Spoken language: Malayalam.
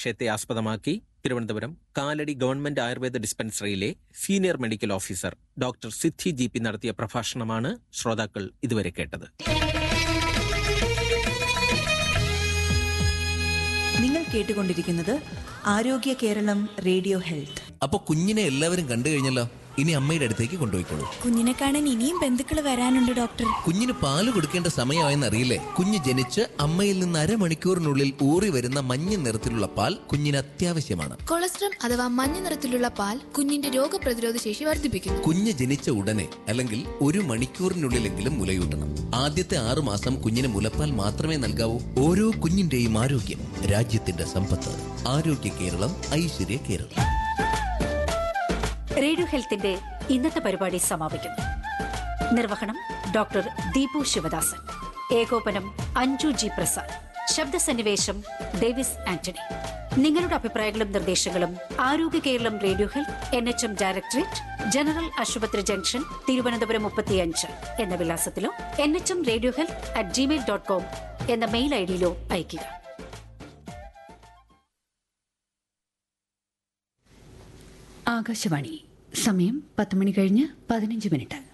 വിഷയത്തെ ആസ്പദമാക്കി Thiruvananthapuram Kaladi government Ayurveda dispensary senior medical officer doctor Siddhi G P നടത്തിയ പ്രഭാഷണമാണ് ശ്രോതാക്കൾ ഇതുവരെ കേട്ടത് നിങ്ങൾ കേട്ടുകൊണ്ടിരിക്കുന്നത് ആരോഗ്യ കേരളം റേഡിയോ ഹെൽത്ത് അപ്പൊ കുഞ്ഞിനെ എല്ലാവരും കണ്ടു കഴിഞ്ഞല്ലോ ഇനി അമ്മയുടെ അടുത്തേക്ക് കൊണ്ടുപോയിക്കോളൂ കുഞ്ഞിനെ കാണാൻ ഇനിയും ബന്ധുക്കൾ വരാനുണ്ട് ഡോക്ടർ കുഞ്ഞിന് പാല് കൊടുക്കേണ്ട സമയമായെന്ന് അറിയില്ലേ കുഞ്ഞ് ജനിച്ച് അമ്മയിൽ നിന്ന് അരമണിക്കൂറിനുള്ളിൽ ഊറി വരുന്ന മഞ്ഞ നിറത്തിലുള്ള പാൽ കുഞ്ഞിന് അത്യാവശ്യമാണ് കൊളസ്ട്രം അഥവാ മഞ്ഞ നിറത്തിലുള്ള പാൽ കുഞ്ഞിന്റെ രോഗപ്രതിരോധ ശേഷി വർദ്ധിപ്പിക്കുന്നു കുഞ്ഞ് ജനിച്ച ഉടനെ അല്ലെങ്കിൽ ഒരു മണിക്കൂറിനുള്ളിലെങ്കിലും മുലയൂട്ടണം ആദ്യത്തെ ആറു മാസം കുഞ്ഞിന് മുലപ്പാൽ മാത്രമേ നൽകാവൂ ഓരോ കുഞ്ഞിന്റെയും ആരോഗ്യം രാജ്യത്തിന്റെ സമ്പത്ത് ആരോഗ്യ കേരളം ഐശ്വര്യ കേരളം റേഡിയോ ഹെൽത്തിന്റെ ഇന്നത്തെ പരിപാടി സമാപിക്കുന്നു നിർവഹണം ഡോക്ടർ ദീപു ശിവദാസൻ ഏകോപനം അഞ്ജു ജി പ്രസാദ് ശബ്ദസന്നിവേശം ഡേവിസ് ആന്റണി നിങ്ങളുടെ അഭിപ്രായങ്ങളും നിർദ്ദേശങ്ങളും Arogya Keralam radio health N H M directorate general ആശുപത്രി ജംഗ്ഷൻ തിരുവനന്തപുരം മുപ്പത്തിയഞ്ച് എന്ന വിലാസത്തിലോ N H M radio health at gmail dot com എന്ന മെയിൽ ഐ ഡിയിലോ അയയ്ക്കുക ആകാശവാണി സമയം പത്ത് മണി കഴിഞ്ഞ് പതിനഞ്ച് മിനിറ്റ്